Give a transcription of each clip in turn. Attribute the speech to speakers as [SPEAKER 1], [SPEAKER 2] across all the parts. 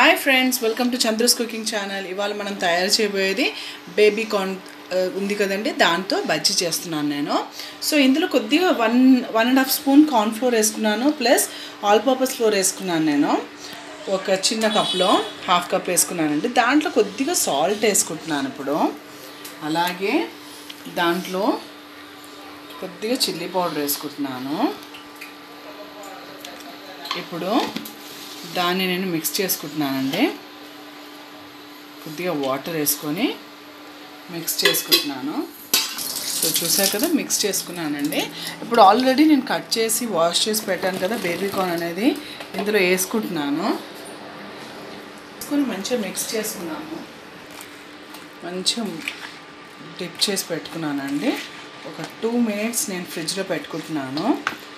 [SPEAKER 1] hi friends welcome to Chandra's cooking channel ఇవాళ మనం తయారు చేయబోయేది బేబీ కార్న్ ఆ, ఉంది కదండి దాంతో బజ్జీ చేస్తున్నాను నేను సో ఇందులో కొద్దిగా one one and half spoon corn flour వేసుకున్నాను ప్లస్ ఆల్ పర్పస్ ఫ్లోర్ వేసుకున్నాను నేను ఒక చిన్న కప్లో హాఫ్ కప్ వేసుకున్నానండి దాంట్లో కొద్దిగా సాల్ట్ వేసుకుంటున్నాను ఇప్పుడు అలాగే దాంట్లో కొద్దిగా చిల్లీ పౌడర్ వేసుకుంటున్నాను ఇప్పుడు దాన్ని నేను మిక్స్ చేసుకుంటున్నానండి కొద్దిగా వాటర్ వేసుకొని మిక్స్ చేసుకుంటున్నాను సో చూసారు కదా మిక్స్ చేసుకున్నానండి ఇప్పుడు ఆల్రెడీ నేను కట్ చేసి వాష్ చేసి పెట్టాను కదా బేబీ కార్న్ అనేది ఇందులో వేసుకుంటున్నాను వేసుకొని మంచిగా మిక్స్ చేసుకున్నాను మంచిగా డిప్ చేసి పెట్టుకున్నానండి ఒక టూ మినిట్స్ నేను ఫ్రిడ్జ్లో పెట్టుకుంటున్నాను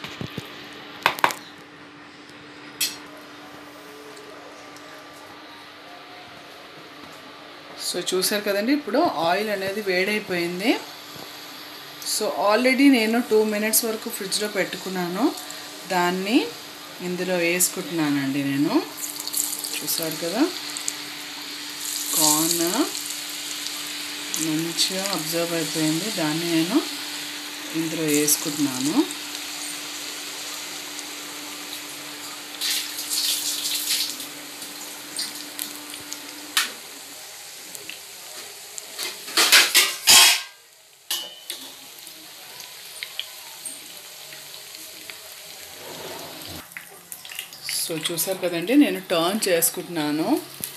[SPEAKER 1] సో చూసారు కదండి ఇప్పుడు ఆయిల్ అనేది వేడైపోయింది సో ఆల్రెడీ నేను టూ మినిట్స్ వరకు ఫ్రిడ్జ్లో పెట్టుకున్నాను దాన్ని ఇందులో వేసుకుంటున్నానండి నేను చూసారు కదా కార్న్ మంచిగా అబ్జర్వ్ అయిపోయింది దాన్ని నేను ఇందులో వేసుకుంటున్నాను సో చూసారు కదండి నేను టర్న్ చేసుకుంటున్నాను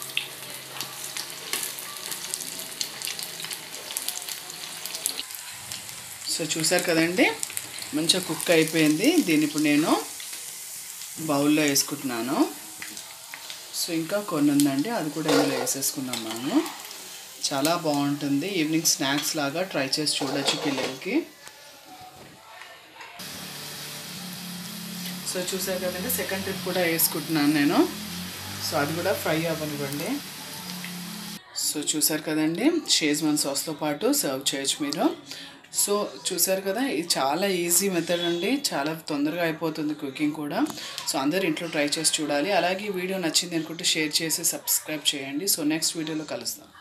[SPEAKER 1] సో చూసారు కదండి మంచిగా కుక్ అయిపోయింది దీన్ని ఇప్పుడు నేను బౌల్లో వేసుకుంటున్నాను సో ఇంకా కొన్ని ఉందండి అది కూడా ఇందులో వేసేసుకున్నాం మనము చాలా బాగుంటుంది ఈవినింగ్ స్నాక్స్ లాగా ట్రై చేసి చూడొచ్చు పిల్లలకి సో చూసారు కదండి సెకండ్ ట్రిప్ కూడా వేసుకుంటున్నాను నేను సో అది కూడా ఫ్రై అవ్వనివ్వండి సో చూసారు కదండి షేజ్వాన్ సాస్తో పాటు సర్వ్ చేయొచ్చు మీరు సో చూసారు కదా ఇది చాలా ఈజీ మెథడ్ అండి చాలా తొందరగా అయిపోతుంది కుకింగ్ కూడా సో అందరు ఇంట్లో ట్రై చేసి చూడాలి అలాగే ఈ వీడియో నచ్చింది అనుకుంటే షేర్ చేసి సబ్స్క్రైబ్ చేయండి సో నెక్స్ట్ వీడియోలో కలుస్తాం